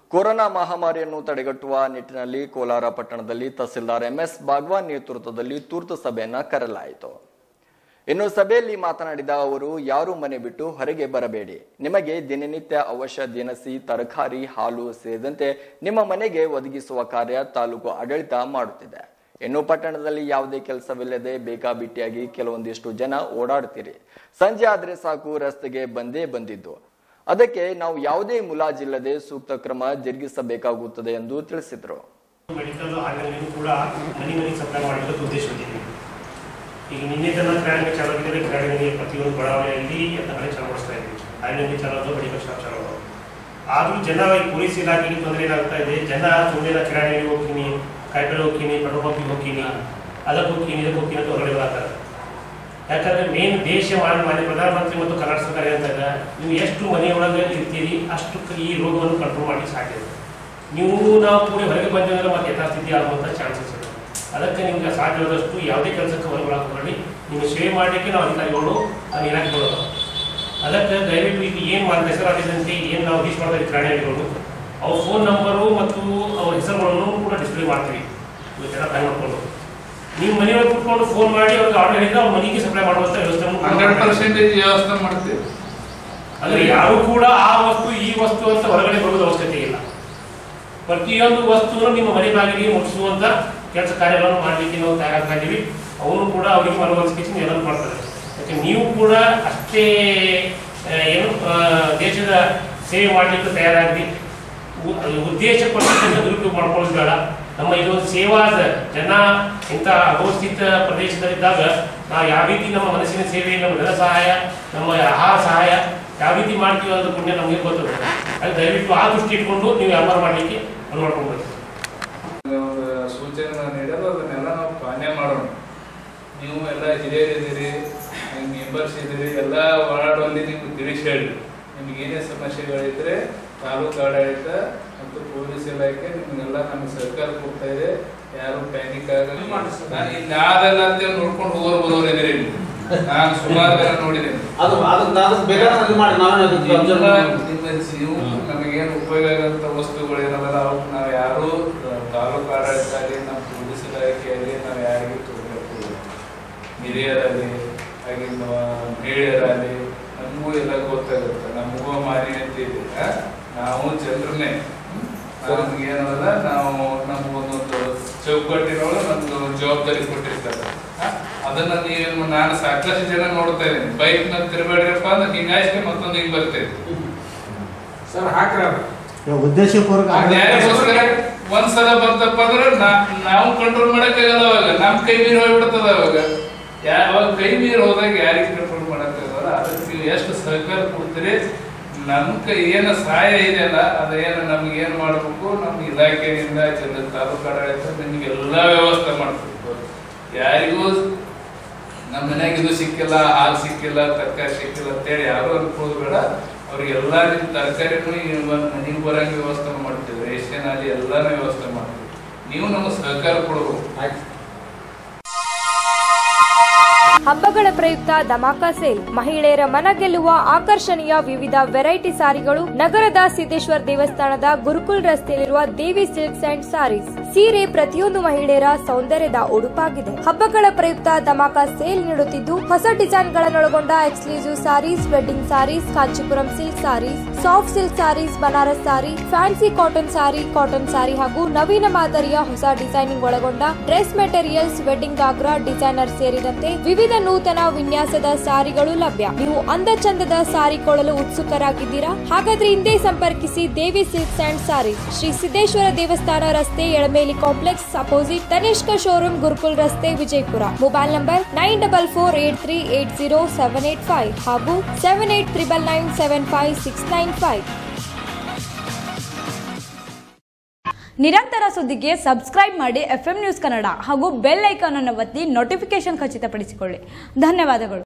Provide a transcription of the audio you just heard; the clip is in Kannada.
ಕೊರೋನಾ ಮಹಾಮಾರಿಯನ್ನು ತಡೆಗಟ್ಟುವ ನಿಟ್ಟಿನಲ್ಲಿ ಕೋಲಾರ ಪಟ್ಟಣದಲ್ಲಿ ತಹಸೀಲ್ದಾರ್ ಎಂಎಸ್ ಬಾಗ್ವಾನ್ ನೇತೃತ್ವದಲ್ಲಿ ತುರ್ತು ಸಭೆಯನ್ನ ಕರೆಯಲಾಯಿತು ಇನ್ನು ಸಭೆಯಲ್ಲಿ ಮಾತನಾಡಿದ ಅವರು ಯಾರು ಮನೆ ಬಿಟ್ಟು ಹೊರಗೆ ಬರಬೇಡಿ ನಿಮಗೆ ದಿನನಿತ್ಯ ಅವಶ್ಯ ದಿನಸಿ ತರಕಾರಿ ಹಾಲು ಸೇರಿದಂತೆ ನಿಮ್ಮ ಮನೆಗೆ ಒದಗಿಸುವ ಕಾರ್ಯ ತಾಲೂಕು ಆಡಳಿತ ಮಾಡುತ್ತಿದೆ ಇನ್ನು ಪಟ್ಟಣದಲ್ಲಿ ಯಾವುದೇ ಕೆಲಸವಿಲ್ಲದೆ ಬೇಕಾಬಿಟ್ಟಿಯಾಗಿ ಕೆಲವೊಂದಿಷ್ಟು ಜನ ಓಡಾಡ್ತೀರಿ ಸಂಜೆ ಆದ್ರೆ ಸಾಕು ರಸ್ತೆಗೆ ಬಂದೇ ಬಂದಿದ್ದು ಅದಕ್ಕೆ ನಾವು ಯಾವುದೇ ಮುಲಾಜಿಲ್ಲದೆ ಸೂಕ್ತ ಕ್ರಮ ಜರುಗಿಸಬೇಕಾಗುತ್ತದೆ ಎಂದು ತಿಳಿಸಿದರು ಮೆಡಿಕಲ್ ಹಾಲಿನಲ್ಲಿ ಕೂಡ ಮನೆ ಮನೆಗೆ ಸಪ್ಲೈ ಮಾಡಲಿಕ್ಕೆ ಉದ್ದೇಶ ಹೊಂದಿದ್ದೀವಿ ಈಗ ನಿನ್ನೆ ತನಕ ಕ್ರಾಣಿಗೆ ಚಾಲೂ ಆಗಿದ್ದರೆ ಕ್ರಾಣಿಗೆ ಪ್ರತಿಯೊಂದು ಬಡಾವಣೆಯಲ್ಲಿ ಎಲ್ಲ ಕಡೆ ಚಾಲೂ ಮಾಡಿಸ್ತಾ ಇದ್ದೀವಿ ಹಾಲಿನಲ್ಲಿ ಚಾಲೂ ಮೆಡಿಕಲ್ ಶಾಪ್ ಚಾಲೂ ಆದವು. ಆದ್ರೂ ಜನ ಈ ಪೊಲೀಸ್ ಇಲಾಖೆಗೆ ತೊಂದರೆ ಏನಾಗ್ತಾ ಇದೆ ಜನ ಸುಮ್ಮನೆ ಕಿರಾಣಿಗೆ ಹೋಗ್ತೀನಿ ಕಾಯಿಪಲ್ಲೆ ಹೋಗ್ತೀನಿ ಪೆಟ್ರೋಲ್ ಪಂಪಿಗೆ ಹೋಗ್ತೀನಿ ಅದಕ್ಕೆ ಹೋಗ್ತೀನಿ ಇದಕ್ಕೆ ಹೋಗ್ತೀನಿ ಅಂತ ಹೊರಗಡೆ ಬರ್ತಾರೆ ಯಾಕಂದ್ರೆ ಮೇನ್ ದೇಶ ಮಾಡಿ ಮಾನ್ಯ ಪ್ರಧಾನಮಂತ್ರಿ ಮತ್ತು ಕರ್ನಾಟಕ ಸರ್ಕಾರ ಹೇಳ್ತಾರೆ ನೀವು ಎಷ್ಟು ಮನೆಯೊಳಗೆ ಇರ್ತೀರಿ ಅಷ್ಟು ಈ ರೋಗವನ್ನು ಕಂಟ್ರೋಲ್ ಮಾಡಲಿಕ್ಕೆ ಸಾಧ್ಯ ಇದೆ ನೀವು ನಾವು ಕೂಡ ಹೊರಗೆ ಬಂದ್ರೆ ಮತ್ತೆ ಯಥಾಸ್ಥಿತಿ ಆಗುವಂಥ ಚಾನ್ಸಸ್ ಇದೆ ಅದಕ್ಕೆ ನಿಮ್ಗೆ ಸಾಧ್ಯವಾದಷ್ಟು ಯಾವುದೇ ಕೆಲಸಕ್ಕೆ ಹೊರಗೊಳಕ್ಕೆ ಮಾಡಿ ನಿಮ್ಮ ಸೇವೆ ಮಾಡಲಿಕ್ಕೆ ನಾವು ಅಧಿಕಾರಿಗಳು ನಮ್ಮ ಇಲಾಖೆಗಳು ಅದಕ್ಕೆ ದಯವಿಟ್ಟು ಈಗ ಏನು ಮಾಡಿದ್ರೆ ಹೆಸರಾದಂತೆ ಏನು ನಾವು ರೀಚ್ ಮಾಡ್ತಾ ಇದ್ದೀವಿ ಪ್ರಾಣಿಗಳು ಅವ್ರ ಫೋನ್ ನಂಬರು ಮತ್ತು ಅವ್ರ ಹೆಸರುಗಳನ್ನು ಕೂಡ ಡಿಸ್ಪ್ಲೇ ಮಾಡ್ತೀವಿ ಇವತ್ತೆಲ್ಲ ಟೈಮ್ ಮಾಡ್ಕೊಂಡು ನೀವು ಮನೆಯೊಳಗೆ ಕುತ್ಕೊಂಡು ಫೋನ್ ಮಾಡಿ ಅವ್ರಿಗೆ ಆರ್ಡರ್ ಹೇಳಿದ್ರೆ ಅವ್ರ ಮನೆಗೆ ಸಪ್ಲೈ ಮಾಡುವಂಥ ವ್ಯವಸ್ಥೆ ಹಂಡ್ರೆಡ್ ಪರ್ಸೆಂಟೇಜ್ ವ್ಯವಸ್ಥೆ ಮಾಡ್ತೀವಿ ಅಂದ್ರೆ ಯಾರು ಕೂಡ ಆ ವಸ್ತು ಈ ವಸ್ತು ಅಂತ ಹೊರಗಡೆ ಬರೋದು ಅವಶ್ಯಕತೆ ಇಲ್ಲ ಪ್ರತಿಯೊಂದು ವಸ್ತುವನ್ನು ನಿಮ್ಮ ಮನೆ ಬಾಗಿಲಿಗೆ ಮುಟ್ಟಿಸುವಂತ ಕೆಲಸ ಕಾರ್ಯಗಳನ್ನು ಮಾಡಲಿಕ್ಕೆ ನಾವು ತಯಾರಾಗ್ತಾ ಇದ್ದೀವಿ ಅವನು ಕೂಡ ಅವರಿಗೆ ಮನವೊಲಿಸ್ಕೊಂಡು ಎಲ್ಲ ಮಾಡ್ತಾರೆ ಯಾಕೆ ನೀವು ಕೂಡ ಅಷ್ಟೇ ಆ, ಏನು ಆ, ದೇಶದ ಸೇವೆ ಮಾಡಲಿಕ್ಕೆ ತಯಾರಾಗಿ ಉ- ಅದು ಉದ್ದೇಶ ಪಟ್ಟಿದ್ದನ್ನು ದುರುಪಯೋಗ ಮಾಡ್ಕೊಳ್ಳೋದು ಬೇಡ ನಮ್ಮ ಇದೊಂದು ಸೇವಾದ ಜನ ಇಂಥ ಅಗೋಸ್ಥಿತ ಪ್ರದೇಶದಲ್ಲಿದ್ದಾಗ ನಾವು ಯಾವ ರೀತಿ ನಮ್ಮ ಮನಸ್ಸಿನ ಸೇವೆ ನಮ್ಮ ಧನ ಸಹಾಯ ನಮ್ಮ ಆಹಾರ ಸಹಾಯ ಯಾವ ರೀತಿ ಮಾಡ್ತೀವಿ ಅನ್ನೋದು ಪುಣ್ಯ ನಮಗೆ ಗೊತ್ತದೆ ಅದು ದಯವಿಟ್ಟು ಆ ದೃಷ್ಟಿ ಇಟ್ಕೊಂಡು ನೀವು ವ್ಯಾಪಾರ ಮಾಡಲಿಕ್ಕೆ ಅದು ಮಾಡ್ಕೊಬೇಕು ಒಂದು ಸೂಚನೆ ನೀಡಲು ಅದನ್ನೆಲ್ಲ ನಾವು ಪಾಲನೆ ಮಾಡೋಣ ನೀವು ಎಲ್ಲ ಹಿರಿಯರಿದ್ದೀರಿ ಮೆಂಬರ್ಸ್ ಇದ್ದೀರಿ ಎಲ್ಲ ಓಡಾಡುವಲ್ಲಿ ನೀವು ತಿಳಿಸಿ ಹೇಳಿ ನಿಮ್ಗೆ ಏನೇ ಸಮಸ್ಯೆಗಳಿದ್ರೆ ತಾಲೂಕು ಆಡಳಿತ ಮತ್ತು ಪೊಲೀಸ್ ಇಲಾಖೆ ನಿಮ್ಗೆಲ್ಲ ನಮ್ಗೆ ಸಹಕಾರ ಕೊಡ್ತಾ ಇದೆ ಯಾರು ಪ್ಯಾನಿಕ್ ಆಗಲ್ಲ ನಾನು ಇಲ್ಲಿ ಯಾವ್ದೆಲ್ಲ ಅಂತ ನೋಡ್ಕೊಂಡು ಹೋಗೋರು ಬರೋರು ಇದ್ದೀರಿ ಇಲ್ಲಿ. ನಾನು ಸುಮಾರು ಜನ ನೋಡಿದ್ದೀನಿ ಅದು ಅದು ಅದು ಬೇಕಾದ್ರೆ ಅದು ಮಾಡಿ ನಾವೇ ಅದಕ್ಕೆ observe ಎಲ್ಲ ಮಾಡ್ತೀವಿ. ನಿಮ್ಮ ಜೀವ ನಮಗೇನು ಉಪಯೋಗ ಆಗಂತ ವಸ್ತುಗಳು ಏನದಲ್ಲ ಅವಕ್ಕೆ ನಾವು ಯಾರು ತಾಲೂಕು ಆಡಳಿತ ಆಗಲಿ ನಮ್ಮ ಪೊಲೀಸ್ ಇಲಾಖೆ ಆಗಲಿ ನಾವು ಯಾರಿಗೂ ತಗೋಬೇಕು ಹಿರಿಯರಲ್ಲಿ ಹಾಗೆ ಮ- ಮಹಿಳೆಯರಲ್ಲಿ ನಮಗೂ ಎಲ್ಲ ಗೊತ್ತಾಗುತ್ತೆ ನಮಗೂ ಮಾನ್ಯತೆ ಇದೆ ಆ? ನಾವು ಜನರನ್ನೇ ನಮ್ಗೆ ಏನಲ್ಲ ನಾವು ನಮಗೊಂದೊಂದು ಚೌಕಟ್ಟಿನೊಳಗೆ ನಮ್ದು ಜವಾಬ್ದಾರಿ ಕೊಟ್ಟಿರ್ತಾರೆ ಆ? ಅದನ್ನ ನೀವು ನಾನು ಸಾಕಷ್ಟು ಜನ ನೋಡ್ತಾ ಇದ್ದೀನಿ ಬೈಕ್ ನಲ್ಲಿ ತಿರುಗಾಡಿರಪ್ಪ ಅಂದ್ರೆ ಹಿಂಗಾಯ್ಕೆ ಮತ್ತೊಂದು ಹಿಂಗ್ ಬರ್ತೈತಿ ಸರ್ ಹಾಕ್ರ ಉದ್ದೇಶಪೂರ್ವಕ ನ್ಯಾಯಕ್ಕೋಸ್ಕರ ಒಂದ್ಸಲ ಬಂತಪ್ಪ ಅಂದ್ರೆ ನಾ- ನಾವು ಕಂಟ್ರೋಲ್ ಮಾಡಕ್ಕಾಗಲ್ಲ ಅವಾಗ ನಮ್ ಕೈ ಮೀರಿ ಹೋಗ್ಬಿಡ್ತದ ಅವಾಗ ಯಾವಾಗ ಕೈ ಮೀರಿ ಹೋದಾಗ ಯಾರಿಗೆ ಕಂಟ್ರೋಲ್ ಮಾಡಕ್ಕಾಗಲ್ಲ ಅದಕ್ಕೆ ನೀವು ಎಷ್ಟು ಸಹಕಾರ ಕೊಡ್ತೀರಿ ನಮ್ ಕೈ ಏನು ಸಹಾಯ ಇದೆಯಲ್ಲ ಅದೇನು ನಮ್ಗೆ ಏನ್ ಮಾಡ್ಬೇಕು ನಮ್ಮ ಇಲಾಖೆಯಿಂದ ಜನ ತಾಲೂಕು ಆಡಳಿತ ನಿಮ್ಗೆ ಎಲ್ಲಾ ವ್ಯವಸ್ಥೆ ಮಾಡ್ಬೇಕು ಯಾರಿಗೂ ನಮ್ಮ ಮನ್ಯಾಗ ಇದು ಸಿಕ್ಕಿಲ್ಲ ಹಾಲು ಸಿಕ್ಕಿಲ್ಲ ತರಕಾರಿ ಸಿಕ್ಕಿಲ್ಲ ಅಂತೇಳಿ ಯಾರು ಅನ್ಕೊಳ್ಳೋದು ಬೇಡ ಅವ್ರಿಗೆಲ್ಲ ನಿಮ್ ತರಕಾರಿನೂ ಮನೆಗೆ ಬರಂಗ ವ್ಯವಸ್ಥೆ ಮಾಡ್ತೀವಿ ರೇಷನ್ ಅಲ್ಲಿ ಎಲ್ಲಾನು ವ್ಯವಸ್ಥೆ ಮಾಡ್ತೀವಿ ನೀವು ನಮಗೆ ಸಹಕಾರ ಕೊಡ್ಬೇಕು ಹಬ್ಬಗಳ ಪ್ರಯುಕ್ತ ಧಮಾಕ ಸೇಲ್ ಮಹಿಳೆಯರ ಮನ ಗೆಲ್ಲುವ ಆಕರ್ಷಣೀಯ ವಿವಿಧ ವೆರೈಟಿ ಸಾರಿಗಳು ನಗರದ ಸಿದ್ದೇಶ್ವರ ದೇವಸ್ಥಾನದ ಗುರುಕುಲ್ ರಸ್ತೆಯಲ್ಲಿರುವ ದೇವಿ ಸಿಲ್ಕ್ಸ್ ಅಂಡ್ ಸಾರೀಸ್ ಸೀರೆ ಪ್ರತಿಯೊಂದು ಮಹಿಳೆಯರ ಸೌಂದರ್ಯದ ಉಡುಪಾಗಿದೆ ಹಬ್ಬಗಳ ಪ್ರಯುಕ್ತ ಧಮಾಕ ಸೇಲ್ ನೀಡುತ್ತಿದ್ದು ಹೊಸ ಡಿಸೈನ್ ಗಳನ್ನೊಳಗೊಂಡ exclusive saris wedding saris Kanchipuram silk saris soft silk saris Banaras sari fancy cotton sari cotton sari ಹಾಗೂ ನವೀನ ಮಾದರಿಯ ಹೊಸ ಡಿಸೈನಿಂಗ್ ಒಳಗೊಂಡ dress materials wedding ghagra designer ಸೇರಿದಂತೆ ವಿವಿಧ ನೂತನ ವಿನ್ಯಾಸದ ಸಾರಿಗಳು ಲಭ್ಯ ನೀವು ಅಂದ ಚಂದದ ಸಾರಿ ಕೊಳ್ಳಲು ಉತ್ಸುಕರಾಗಿದ್ದೀರಾ ಹಾಗಾದ್ರೆ ಹಿಂದೆ ಸಂಪರ್ಕಿಸಿ ದೇವಿ ಸಿಲ್ಕ್ಸ್ ಅಂಡ್ ಸಾರೀಸ್ ಶ್ರೀ ಸಿದ್ದೇಶ್ವರ ದೇವಸ್ಥಾನ ರಸ್ತೆ Elameli complex opposite Tanishq showroom Gurukul ರಸ್ತೆ Vijayapura mobile number nine double four eight three eight zero seven eight five ಹಾಗೂ seven eight triple nine seven five six nine five ನಿರಂತರ ಸುದ್ದಿಗೆ ಸಬ್ಸ್ಕ್ರೈಬ್ ಮಾಡಿ ಎಫ್ ನ್ಯೂಸ್ ಕನ್ನಡ ಹಾಗೂ ಬೆಲ್ ಐಕಾನ್ ಅನ್ನು ಒತ್ತಿ ನೋಟಿಫಿಕೇಶನ್ ಖಚಿತಪಡಿಸಿಕೊಳ್ಳಿ ಧನ್ಯವಾದಗಳು